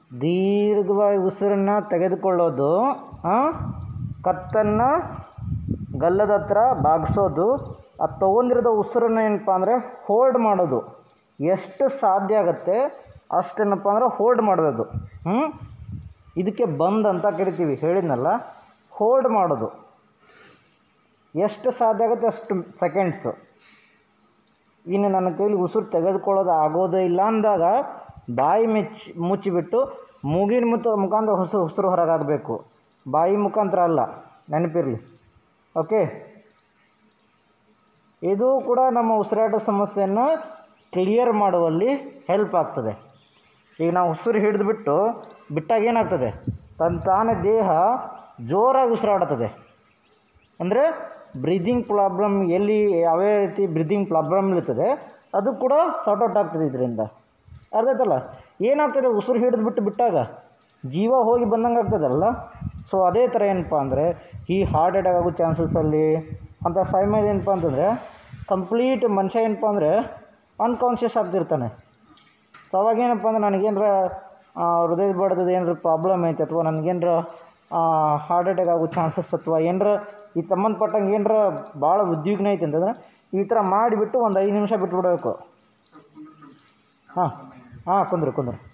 ದೀರ್ಘವಾಗಿ ಉಸಿರನ್ನು ತೆಗೆದುಕೊಳ್ಳೋದು ಹಾಂ ಕತ್ತನ್ನು ಗಲ್ಲದ ಹತ್ರ ಬಾಗಿಸೋದು ಅದು ತೊಗೊಂಡಿರೋದು ಉಸಿರನ್ನು ಏನಪ್ಪ ಅಂದರೆ ಹೋಲ್ಡ್ ಮಾಡೋದು ಎಷ್ಟು ಸಾಧ್ಯ ಆಗುತ್ತೆ ಅಷ್ಟೇನಪ್ಪ ಅಂದ್ರೆ ಹೋಲ್ಡ್ ಮಾಡೋದು ಹ್ಞೂ ಇದಕ್ಕೆ ಬಂದ್ ಅಂತ ಕರಿತೀವಿ ಹೇಳಿದ್ನಲ್ಲ ಹೋಲ್ಡ್ ಮಾಡೋದು ಎಷ್ಟು ಸಾಧ್ಯ ಆಗುತ್ತೆ ಅಷ್ಟು ಸೆಕೆಂಡ್ಸು ಇನ್ನು ನನ್ನ ಕೈಲಿ ಉಸಿರು ತೆಗೆದುಕೊಳ್ಳೋದು ಆಗೋದೇ ಇಲ್ಲ ಅಂದಾಗ ಬಾಯಿ ಮುಚ್ಚಿ ಮುಚ್ಚಿಬಿಟ್ಟು ಮೂಗಿನ ಮುತ್ತ ಮುಖಾಂತರ ಉಸಿರು ಉಸಿರು ಹೊರಗಾಗಬೇಕು ಬಾಯಿ ಮುಖಾಂತರ ಅಲ್ಲ ನೆನಪಿರಲಿ ಓಕೆ ಇದು ಕೂಡ ನಮ್ಮ ಉಸಿರಾಟ ಸಮಸ್ಯೆಯನ್ನು ಕ್ಲಿಯರ್ ಮಾಡುವಲ್ಲಿ ಹೆಲ್ಪ್ ಆಗ್ತದೆ ಈಗ ನಾವು ಉಸಿರು ಹಿಡಿದುಬಿಟ್ಟು ಬಿಟ್ಟಾಗ ಏನಾಗ್ತದೆ ತನ್ನ ತಾನೇ ದೇಹ ಜೋರಾಗಿ ಉಸಿರಾಡುತ್ತದೆ ಅಂದರೆ ಬ್ರೀದಿಂಗ್ ಪ್ರಾಬ್ಲಮ್ ಎಲ್ಲಿ ಯಾವ್ಯಾವ ರೀತಿ ಬ್ರೀದಿಂಗ್ ಪ್ರಾಬ್ಲಮ್ ಇರ್ತದೆ ಅದು ಕೂಡ ಸಾರ್ಟ್ ಔಟ್ ಆಗ್ತದೆ ಇದರಿಂದ ಅರ್ಥ ಆಯ್ತಲ್ಲ ಏನಾಗ್ತದೆ ಉಸಿರು ಹಿಡಿದ್ಬಿಟ್ಟು ಬಿಟ್ಟಾಗ ಜೀವ ಹೋಗಿ ಬಂದಂಗೆ ಆಗ್ತದಲ್ಲ ಸೊ ಅದೇ ಥರ ಏನಪ್ಪ ಅಂದರೆ ಈ ಹಾರ್ಟ್ ಅಟ್ಯಾಕ್ ಆಗೋ ಚಾನ್ಸಸ್ಸಲ್ಲಿ ಅಂಥ ಸಮಯದಲ್ಲಿ ಏನಪ್ಪ ಅಂತಂದರೆ ಕಂಪ್ಲೀಟ್ ಮನುಷ್ಯ ಏನಪ್ಪ ಅಂದರೆ ಅನ್ಕಾನ್ಷಿಯಸ್ ಆಗ್ತಿರ್ತಾನೆ ಸೊ ಅವಾಗ ಏನಪ್ಪ ಅಂದ್ರೆ ನನಗೇನಾರ ಹೃದಯ ಬಡ್ದದ ಏನಾರ ಪ್ರಾಬ್ಲಮ್ ಐತೆ ಅಥವಾ ನನಗೇನಾರ ಹಾರ್ಟ್ ಅಟ್ಯಾಕ್ ಆಗೋ ಚಾನ್ಸಸ್ ಅಥವಾ ಏನಾರ ಈ ಸಂಬಂಧಪಟ್ಟಂಗೆ ಏನಾರ ಭಾಳ ಉದ್ವಿಗ್ನ ಐತೆ ಅಂತಂದ್ರೆ ಈ ಥರ ಮಾಡಿಬಿಟ್ಟು ಒಂದು ಐದು ನಿಮಿಷ ಬಿಟ್ಬಿಡಬೇಕು ಹಾಂ ಹಾಂ ಕುಂದ್ರಿ ಕುಂದ್ರಿ